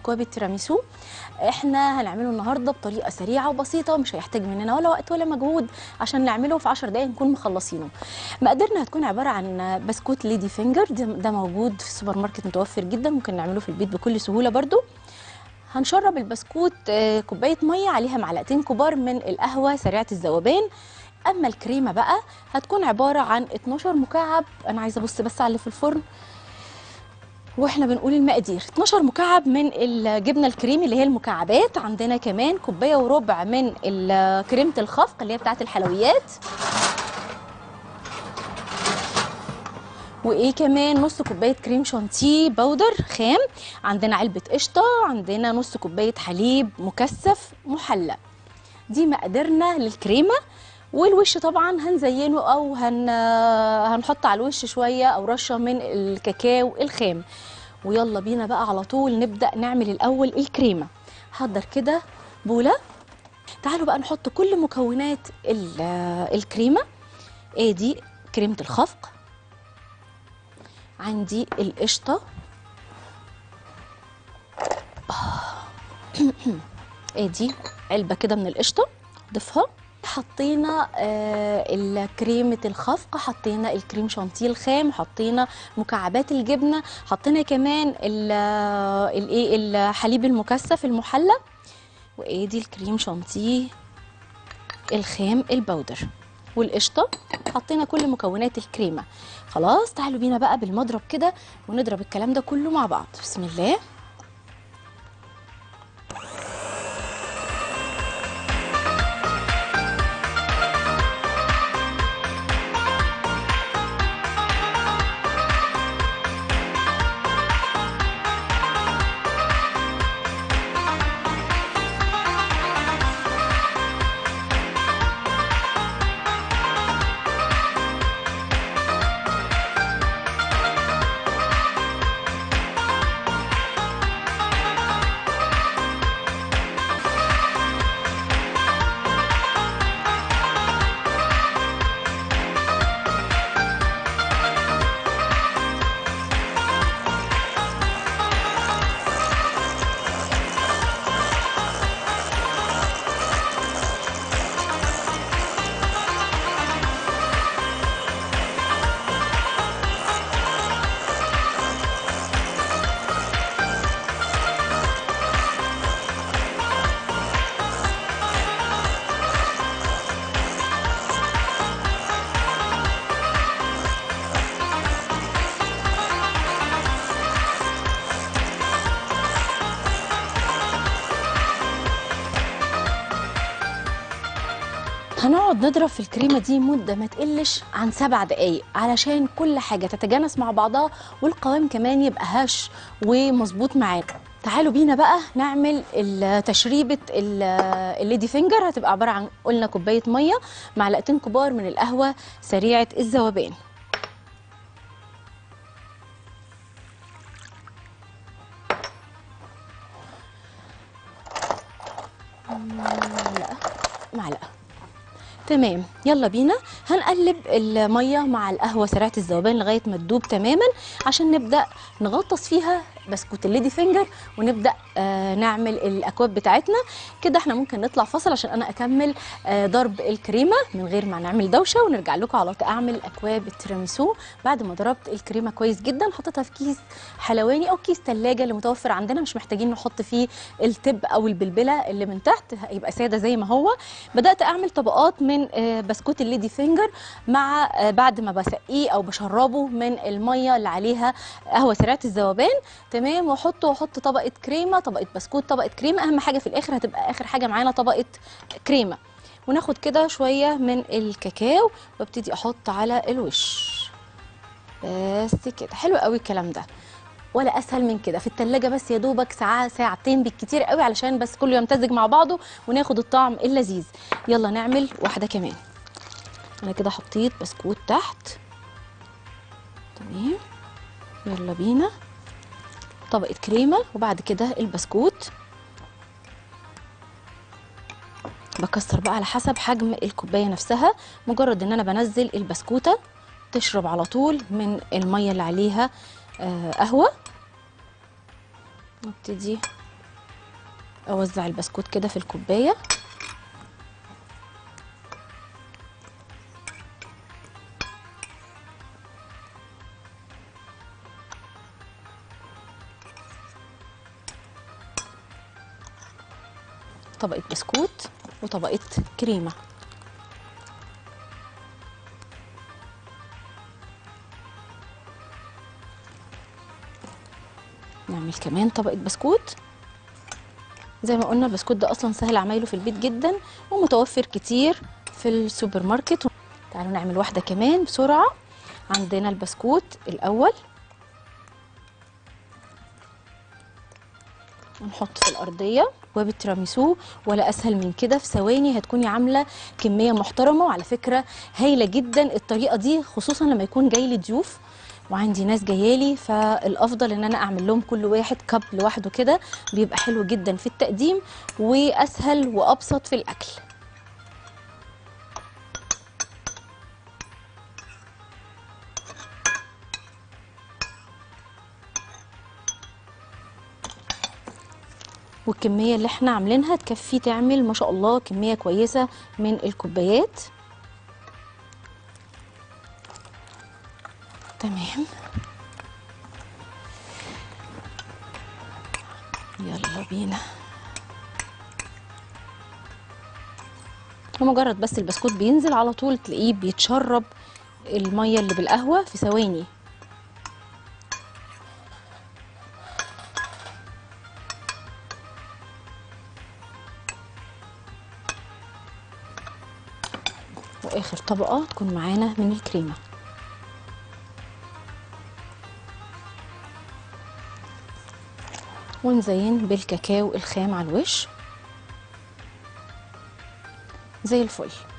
اكواب التيراميسو احنا هنعمله النهارده بطريقه سريعه وبسيطه مش هيحتاج مننا ولا وقت ولا مجهود عشان نعمله في 10 دقائق نكون مخلصينه مقاديرنا هتكون عباره عن بسكوت ليدي فينجر ده ده موجود في السوبر ماركت متوفر جدا ممكن نعمله في البيت بكل سهوله برده هنشرب البسكوت آه، كوبايه ميه عليها معلقتين كبار من القهوه سريعه الذوبان اما الكريمه بقى هتكون عباره عن 12 مكعب انا عايزه ابص بس على اللي في الفرن واحنا بنقول المقادير 12 مكعب من الجبنه الكريمي اللي هي المكعبات عندنا كمان كوبايه وربع من ال- كريمه الخفق اللي هي بتاعه الحلويات وايه كمان نص كوبايه كريم شانتيه بودر خام عندنا علبه قشطه عندنا نص كوبايه حليب مكثف محلى دي مقاديرنا للكريمه والوش طبعا هنزينه او هن هنحط على الوش شويه او رشه من الكاكاو الخام ويلا بينا بقى على طول نبدا نعمل الاول الكريمه حضر كده بوله تعالوا بقى نحط كل مكونات ال- الكريمه ادي كريمه الخفق عندي القشطه ادي علبه كده من القشطه ضيفها حطينا آه كريمه الخفق حطينا الكريم شانتيه الخام حطينا مكعبات الجبنه حطينا كمان ال- آه، الايه الحليب المكثف المحلى وادي الكريم شانتيه الخام البودر والقشطه حطينا كل مكونات الكريمه خلاص تعالوا بينا بقى بالمضرب كده ونضرب الكلام ده كله مع بعض بسم الله هنقعد نضرب في الكريمه دي مده ما تقلش عن سبع دقايق علشان كل حاجه تتجانس مع بعضها والقوام كمان يبقى هش ومظبوط معانا تعالوا بينا بقى نعمل ال- تشريبه ال- الليدي فينجر هتبقى عباره عن قلنا كوبايه ميه معلقتين كبار من القهوه سريعه الذوبان معلقه معلقه تمام يلا بينا هنقلب الميه مع القهوه سريعه الذوبان لغايه ما تدوب تماما عشان نبدا نغطس فيها بسكوت الليدي فينجر ونبدا آه نعمل الاكواب بتاعتنا كده احنا ممكن نطلع فاصل عشان انا اكمل آه ضرب الكريمه من غير ما نعمل دوشه ونرجع لكم على طول اعمل اكواب التيراميسو بعد ما ضربت الكريمه كويس جدا حطيتها في كيس حلواني او كيس ثلاجه اللي متوفر عندنا مش محتاجين نحط فيه التب او البلبله اللي من تحت هيبقى ساده زي ما هو بدات اعمل طبقات من آه، بسكوت الليدي فينجر مع آه، بعد ما بسقيه او بشربه من الميه اللي عليها قهوه سريعه الذوبان تمام واحطه واحط طبقه كريمه طبقه بسكوت طبقه كريمه اهم حاجه في الاخر هتبقى اخر حاجه معانا طبقه كريمه وناخد كده شويه من الكاكاو وابتدي احط على الوش بس كده حلو قوي الكلام ده ولا اسهل من كده في التلاجة بس يا دوبك ساعه ساعتين بالكتير قوي علشان بس كله يمتزج مع بعضه وناخد الطعم اللذيذ يلا نعمل واحده كمان انا كده حطيت بسكوت تحت تمام يلا بينا طبقه كريمه وبعد كده البسكوت بكسر بقى على حسب حجم الكوبايه نفسها مجرد ان انا بنزل البسكوته تشرب على طول من الميه اللي عليها آه، قهوه نبتدي اوزع البسكوت كده في الكوبايه طبقه بسكوت وطبقه كريمه نعمل كمان طبقه بسكوت زي ما قلنا البسكوت ده اصلا سهل عمايله في البيت جدا ومتوفر كتير في السوبر ماركت تعالوا نعمل واحده كمان بسرعه عندنا البسكوت الاول ونحط في الارضيه وبالتراميسو ولا اسهل من كده في ثواني هتكوني عامله كميه محترمه وعلى فكره هايله جدا الطريقه دي خصوصا لما يكون جاي لي ضيوف وعندي ناس جايالي فالافضل ان انا اعمل لهم كل واحد كب لوحده كده بيبقى حلو جدا في التقديم واسهل وابسط في الاكل والكمية اللي احنا عاملينها تكفي تعمل ما شاء الله كمية كويسة من الكوبايات تمام يلا بينا ومجرد بس البسكوت بينزل على طول تلاقيه بيتشرب المية اللي بالقهوة في ثواني واخر طبقة تكون معانا من الكريمة ونزين بالكاكاو الخام على الوش زي الفل